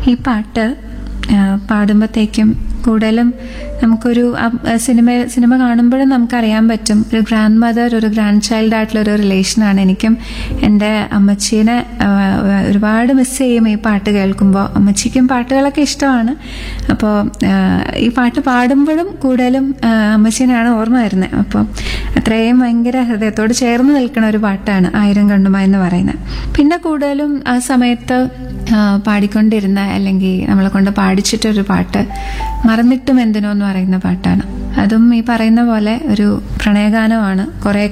ഈ പാട്ട് പാടുമ്പോഴത്തേക്കും കൂടുതലും നമുക്കൊരു ആ സിനിമ സിനിമ കാണുമ്പോഴും നമുക്കറിയാൻ പറ്റും ഒരു ഗ്രാൻഡ് മദർ ഒരു ഗ്രാൻഡ് ചൈൽഡ് ആയിട്ടുള്ള ഒരു റിലേഷനാണ് എനിക്കും എൻ്റെ അമ്മച്ചീനെ ആ, ഒരുപാട് മിസ് ചെയ്യും ഈ പാട്ട് കേൾക്കുമ്പോൾ അമ്മച്ചിക്കും പാട്ടുകളൊക്കെ ഇഷ്ടമാണ് അപ്പോൾ ഈ പാട്ട് പാടുമ്പോഴും കൂടുതലും ആ, അമ്മച്ചീനാണ് ഓർമ്മ വരുന്നത് അപ്പോൾ അത്രയും ഭയങ്കര ഹൃദയത്തോട് ചേർന്ന് നിൽക്കുന്ന ഒരു പാട്ടാണ് ആയിരം കണ്ണുമ എന്ന് പറയുന്നത് പിന്നെ കൂടുതലും ആ സമയത്ത് ആ, പാടിക്കൊണ്ടിരുന്ന അല്ലെങ്കിൽ നമ്മളെ കൊണ്ട് പാടിച്ചിട്ടൊരു പാട്ട് മറന്നിട്ടും എന്തിനോ എന്ന് പറയുന്ന പാട്ടാണ് അതും ഈ പറയുന്ന പോലെ ഒരു പ്രണയഗാനമാണ് കുറെ